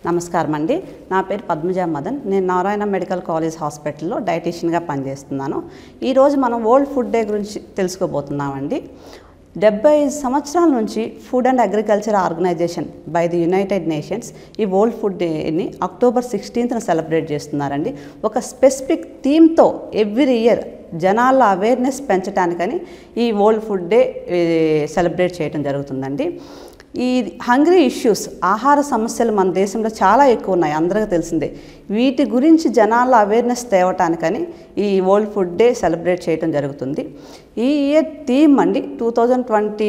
నమస్కారం అండి నా పేరు పద్మజ మదన్ నేను నారాయణ మెడికల్ కాలేజ్ హాస్పిటల్లో డైటీషియన్గా పనిచేస్తున్నాను ఈరోజు మనం వరల్డ్ ఫుడ్ డే గురించి తెలుసుకోబోతున్నామండి డెబ్బై ఐదు సంవత్సరాల నుంచి food and agriculture organization by the United Nations ఈ వరల్డ్ ఫుడ్ డేని అక్టోబర్ సిక్స్టీన్త్న సెలబ్రేట్ చేస్తున్నారండి ఒక స్పెసిఫిక్ థీమ్తో ఎవ్రీ ఇయర్ జనాల్లో అవేర్నెస్ పెంచడానికని ఈ వరల్డ్ ఫుడ్ డే సెలబ్రేట్ చేయడం జరుగుతుందండి ఈ హంగ్రీ ఇష్యూస్ ఆహార సమస్యలు మన దేశంలో చాలా ఎక్కువ ఉన్నాయి అందరికీ తెలిసిందే వీటి గురించి జనాల్లో అవేర్నెస్ తేవటానికని ఈ వరల్డ్ ఫుడ్ డే సెలబ్రేట్ చేయడం జరుగుతుంది ఈ ఇయర్ థీమ్ అండి టూ థౌజండ్ ట్వంటీ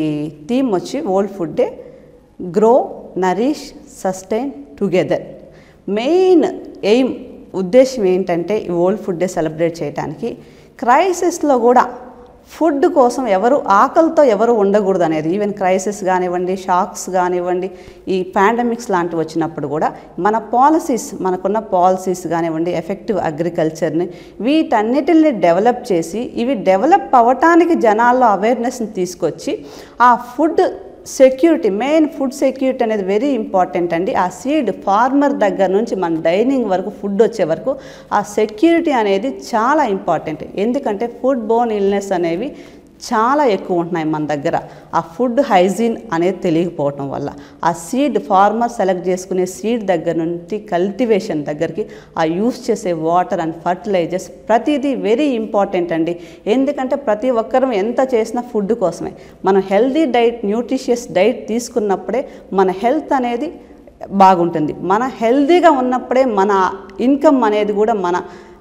థీమ్ వచ్చి world food day grow nourish sustain together main aim ఉద్దేశం ఏంటంటే ఈ వరల్డ్ ఫుడ్ డే సెలబ్రేట్ చేయడానికి క్రైసిస్లో కూడా ఫుడ్ కోసం ఎవరు ఆకలితో ఎవరు ఉండకూడదు అనేది ఈవెన్ క్రైసిస్ కానివ్వండి షాక్స్ కానివ్వండి ఈ పాండమిక్స్ లాంటివి వచ్చినప్పుడు కూడా మన పాలసీస్ మనకున్న పాలసీస్ కానివ్వండి ఎఫెక్టివ్ అగ్రికల్చర్ని వీటన్నిటిని డెవలప్ చేసి ఇవి డెవలప్ అవ్వటానికి జనాల్లో అవేర్నెస్ని తీసుకొచ్చి ఆ food security main food security అనేది వెరీ ఇంపార్టెంట్ అండి ఆ సీడ్ ఫార్మర్ దగ్గర నుంచి మన డైనింగ్ వరకు ఫుడ్ వచ్చే వరకు ఆ సెక్యూరిటీ అనేది చాలా ఇంపార్టెంట్ ఎందుకంటే ఫుడ్ బోన్ ఇల్నెస్ అనేవి చాలా ఎక్కువ ఉంటున్నాయి మన దగ్గర ఆ ఫుడ్ హైజీన్ అనేది తెలియకపోవటం వల్ల ఆ సీడ్ ఫార్మర్ సెలెక్ట్ చేసుకునే సీడ్ దగ్గర నుంచి కల్టివేషన్ దగ్గరికి ఆ యూస్ చేసే వాటర్ అండ్ ఫర్టిలైజర్స్ ప్రతిదీ వెరీ ఇంపార్టెంట్ అండి ఎందుకంటే ప్రతి ఒక్కరం ఎంత చేసినా ఫుడ్ కోసమే మనం హెల్దీ డైట్ న్యూట్రిషియస్ డైట్ తీసుకున్నప్పుడే మన హెల్త్ అనేది బాగుంటుంది మన హెల్దీగా ఉన్నప్పుడే మన ఇన్కమ్ అనేది కూడా మన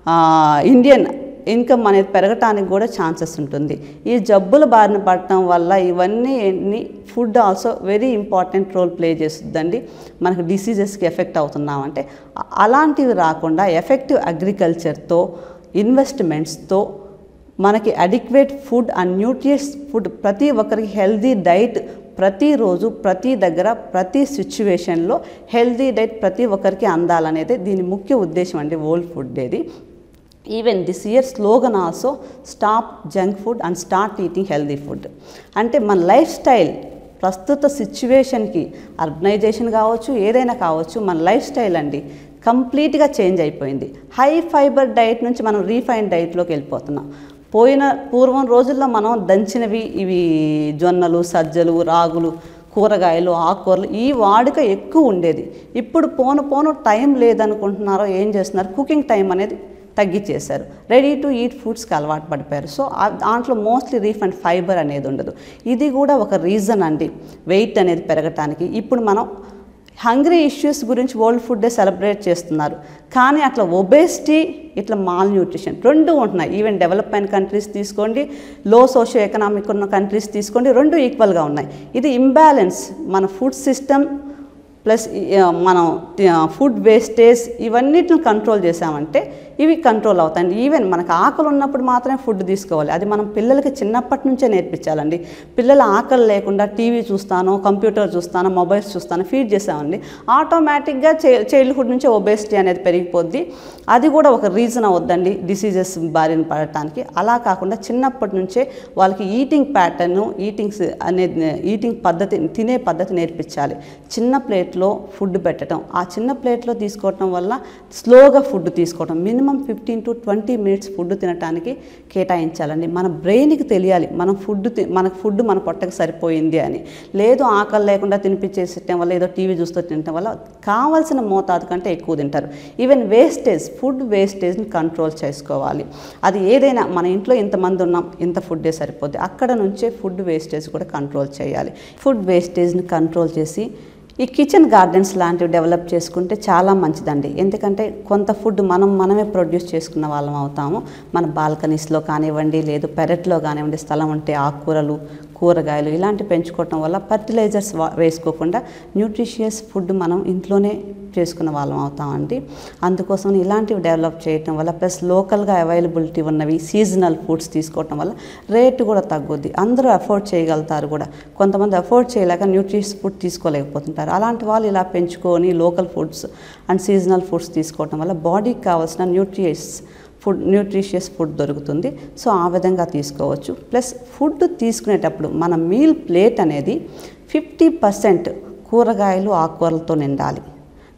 ఇండియన్ ఇన్కమ్ అనేది పెరగటానికి కూడా ఛాన్సెస్ ఉంటుంది ఈ జబ్బుల బారిన పడటం వల్ల ఇవన్నీ food also very important role play చేస్తుందండి మనకు డిసీజెస్కి ఎఫెక్ట్ అవుతున్నామంటే అలాంటివి రాకుండా ఎఫెక్టివ్ అగ్రికల్చర్తో ఇన్వెస్ట్మెంట్స్తో మనకి adequate food and nutritious food ప్రతి ఒక్కరికి హెల్దీ డైట్ ప్రతిరోజు ప్రతి దగ్గర ప్రతి సిచ్యువేషన్లో హెల్దీ డైట్ ప్రతి ఒక్కరికి అందాలనేది దీని ముఖ్య ఉద్దేశం అండి వరల్డ్ ఫుడ్ డేది even this year slogan also stop junk food and start eating healthy food అంటే మన లైఫ్ స్టైల్ ప్రస్తుత సిచ్యువేషన్కి అర్బనైజేషన్ కావచ్చు ఏదైనా కావచ్చు మన లైఫ్ స్టైల్ అండి కంప్లీట్గా చేంజ్ అయిపోయింది హై ఫైబర్ డైట్ నుంచి మనం రీఫైన్ డైట్లోకి వెళ్ళిపోతున్నాం పోయిన పూర్వం రోజుల్లో మనం దంచినవి ఇవి జొన్నలు సజ్జలు రాగులు కూరగాయలు ఆకుకూరలు ఈ వాడుక ఎక్కువ ఉండేది ఇప్పుడు పోను పోను టైం లేదనుకుంటున్నారో ఏం చేస్తున్నారు కుకింగ్ టైం అనేది తగ్గించేశారు రెడీ టు ఈట్ ఫుడ్స్కి అలవాటు పడిపోయారు సో దాంట్లో మోస్ట్లీ రీఫండ్ ఫైబర్ అనేది ఉండదు ఇది కూడా ఒక రీజన్ అండి వెయిట్ అనేది పెరగటానికి ఇప్పుడు మనం హంగ్రీ ఇష్యూస్ గురించి వరల్డ్ ఫుడ్ డే సెలబ్రేట్ చేస్తున్నారు కానీ అట్లా ఒబేసిటీ ఇట్లా మాల్ న్యూట్రిషన్ రెండు ఉంటున్నాయి ఈవెన్ డెవలప్ అయిన కంట్రీస్ తీసుకోండి లో సోషియో ఎకనామిక్ ఉన్న కంట్రీస్ తీసుకోండి రెండు ఈక్వల్గా ఉన్నాయి ఇది ఇంబ్యాలెన్స్ మన ఫుడ్ సిస్టమ్ ప్లస్ మనం ఫుడ్ వేస్టేజ్ ఇవన్నిటిని కంట్రోల్ చేసామంటే ఇవి కంట్రోల్ అవుతాయండి ఈవెన్ మనకు ఆకలి ఉన్నప్పుడు మాత్రమే ఫుడ్ తీసుకోవాలి అది మనం పిల్లలకి చిన్నప్పటి నుంచే నేర్పించాలండి పిల్లలు ఆకలి లేకుండా టీవీ చూస్తాను కంప్యూటర్ చూస్తాను మొబైల్స్ చూస్తాను ఫీడ్ చేసామండి ఆటోమేటిక్గా చైల్డ్హుడ్ నుంచి ఒబేసిటీ అనేది పెరిగిపోద్ది అది కూడా ఒక రీజన్ అవద్దండి డిసీజెస్ బారిన పడటానికి అలా కాకుండా చిన్నప్పటి నుంచే వాళ్ళకి ఈటింగ్ ప్యాటర్ను ఈటింగ్స్ అనేది ఈటింగ్ పద్ధతి తినే పద్ధతి నేర్పించాలి చిన్న ప్లేట్లో ఫుడ్ పెట్టడం ఆ చిన్న ప్లేట్లో తీసుకోవటం వల్ల స్లోగా ఫుడ్ తీసుకోవటం minimum fifteen to twenty minutes food తినడానికి కేటాయించాలండి మన బ్రెయిన్కి తెలియాలి మనం ఫుడ్ మనకు ఫుడ్ మన పొట్టకి సరిపోయింది అని లేదు ఆకలి లేకుండా తినిపించేసటం వల్ల ఏదో టీవీ చూస్తూ తినటం వల్ల కావాల్సిన మోతాదు కంటే ఎక్కువ తింటారు ఈవెన్ వేస్టేజ్ ఫుడ్ వేస్టేజ్ని కంట్రోల్ చేసుకోవాలి అది ఏదైనా మన ఇంట్లో ఇంతమంది ఉన్నాం ఇంత ఫుడ్డే సరిపోద్ది అక్కడ నుంచే ఫుడ్ వేస్టేజ్ కూడా కంట్రోల్ చేయాలి ఫుడ్ వేస్టేజ్ని కంట్రోల్ చేసి ఈ కిచెన్ గార్డెన్స్ లాంటివి డెవలప్ చేసుకుంటే చాలా మంచిదండి ఎందుకంటే కొంత ఫుడ్ మనం మనమే ప్రొడ్యూస్ చేసుకున్న వాళ్ళం అవుతాము మన బాల్కనీస్లో కానివ్వండి లేదు పెరట్లో కానివ్వండి స్థలం ఉంటే ఆకుకూరలు కూరగాయలు ఇలాంటి పెంచుకోవటం వల్ల ఫర్టిలైజర్స్ వేసుకోకుండా న్యూట్రిషియస్ ఫుడ్ మనం ఇంట్లోనే చేసుకున్న వాళ్ళం అవుతామండి అందుకోసం ఇలాంటివి డెవలప్ చేయటం వల్ల ప్లస్ లోకల్గా అవైలబిలిటీ ఉన్నవి సీజనల్ ఫుడ్స్ తీసుకోవటం వల్ల రేటు కూడా తగ్గుద్ది అందరూ అఫోర్డ్ చేయగలుగుతారు కూడా కొంతమంది అఫోర్డ్ చేయలేక న్యూట్రిషియస్ ఫుడ్ తీసుకోలేకపోతుంటారు అలాంటి వాళ్ళు ఇలా పెంచుకొని local foods and seasonal foods తీసుకోవటం వల్ల బాడీకి కావాల్సిన న్యూట్రియస్ ఫుడ్ న్యూట్రిషియస్ ఫుడ్ దొరుకుతుంది సో ఆ విధంగా తీసుకోవచ్చు ప్లస్ ఫుడ్ తీసుకునేటప్పుడు మన మీల్ ప్లేట్ అనేది ఫిఫ్టీ పర్సెంట్ కూరగాయలు ఆకుకూరలతో నిండాలి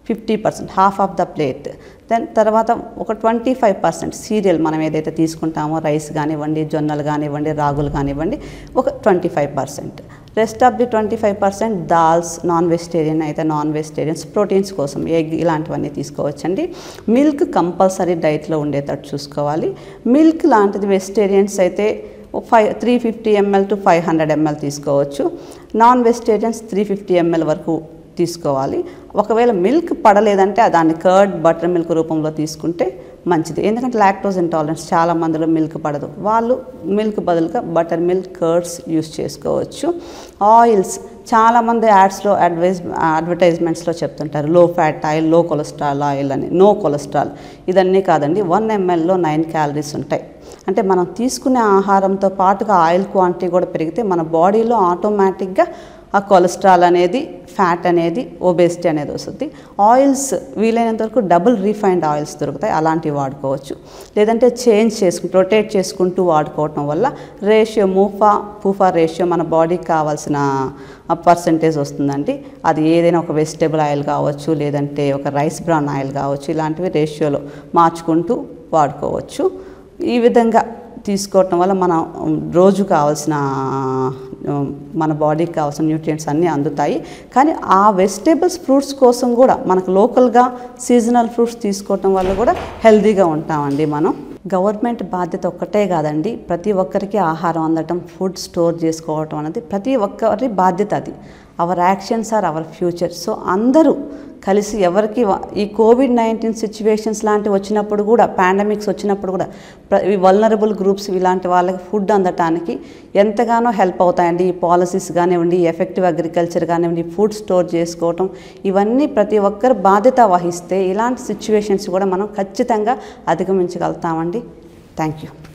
fifty percent half of the plate then తర్వాత ఒక ట్వంటీ ఫైవ్ పర్సెంట్ సీరియల్ మనం ఏదైతే తీసుకుంటామో రైస్ కానివ్వండి జొన్నలు కానివ్వండి రాగులు కానివ్వండి ఒక twenty five percent rest of the twenty five percent dals non vegetarian అయితే నాన్ వెజిటేరియన్స్ ప్రోటీన్స్ కోసం ఎగ్ ఇలాంటివన్నీ తీసుకోవచ్చండి మిల్క్ కంపల్సరీ డైట్లో ఉండేటట్టు చూసుకోవాలి మిల్క్ లాంటిది వెజిటేరియన్స్ అయితే five three fifty ML to five hundred ML తీసుకోవచ్చు non vegetarians three fifty ML వరకు తీసుకోవాలి ఒకవేళ మిల్క్ పడలేదంటే దాన్ని కర్డ్ బటర్ మిల్క్ రూపంలో తీసుకుంటే మంచిది ఎందుకంటే లాక్టోజ్ ఇంటాలరెన్స్ చాలా మందిలో మిల్క్ పడదు వాళ్ళు మిల్క్ బదులుగా బటర్ మిల్క్ కర్డ్స్ యూస్ చేసుకోవచ్చు ఆయిల్స్ చాలామంది యాడ్స్లో అడ్వైజ్ అడ్వర్టైజ్మెంట్స్లో చెప్తుంటారు low fat oil low cholesterol oil అని నో కొలెస్ట్రాల్ ఇదన్నీ కాదండి వన్ ఎంఎల్లో నైన్ క్యాలరీస్ ఉంటాయి అంటే మనం తీసుకునే ఆహారంతో పాటుగా ఆయిల్ క్వాంటిటీ కూడా పెరిగితే మన బాడీలో ఆటోమేటిక్గా ఆ కొలెస్ట్రాల్ అనేది ఫ్యాట్ అనేది ఒబేసిటీ అనేది వస్తుంది ఆయిల్స్ వీలైనంత వరకు డబుల్ రీఫైన్డ్ ఆయిల్స్ దొరుకుతాయి అలాంటివి వాడుకోవచ్చు లేదంటే చేంజ్ చేసుకుంటూ రొటేట్ చేసుకుంటూ వాడుకోవటం వల్ల రేషియో మూఫా పూఫా రేషియో మన బాడీకి కావాల్సిన పర్సంటేజ్ వస్తుందండి అది ఏదైనా ఒక వెజిటేబుల్ ఆయిల్ కావచ్చు లేదంటే ఒక రైస్ బ్రాన్ ఆయిల్ కావచ్చు ఇలాంటివి రేషియోలో మార్చుకుంటూ వాడుకోవచ్చు ఈ విధంగా తీసుకోవటం వల్ల మనం రోజు కావాల్సిన మన బాడీకి కావాల్సిన న్యూట్రియంట్స్ అన్నీ అందుతాయి కానీ ఆ వెజిటేబుల్స్ ఫ్రూట్స్ కోసం కూడా మనకు లోకల్గా సీజనల్ ఫ్రూట్స్ తీసుకోవటం వల్ల కూడా హెల్తీగా ఉంటామండి మనం గవర్నమెంట్ బాధ్యత ఒక్కటే కాదండి ప్రతి ఒక్కరికి ఆహారం అందటం ఫుడ్ స్టోర్ చేసుకోవటం అనేది ప్రతి ఒక్కరి బాధ్యత అది our actions are our future so అందరూ కలిసి ఎవరికి వ- ఈ కోవిడ్ నైన్టీన్ సిచ్యువేషన్స్ లాంటివి వచ్చినప్పుడు కూడా పాండమిక్స్ వచ్చినప్పుడు కూడా వల్నరబుల్ గ్రూప్స్ ఇలాంటి వాళ్ళకి ఫుడ్ అందటానికి ఎంతగానో హెల్ప్ అవుతాయండి ఈ పాలసీస్ కానివ్వండి ఎఫెక్టివ్ అగ్రికల్చర్ కానివ్వండి ఫుడ్ స్టోర్ చేసుకోవటం ఇవన్నీ ప్రతి ఒక్కరు బాధ్యత వహిస్తే ఇలాంటి సిచ్యువేషన్స్ కూడా మనం ఖచ్చితంగా అధిగమించగలుగుతామండి థ్యాంక్ యూ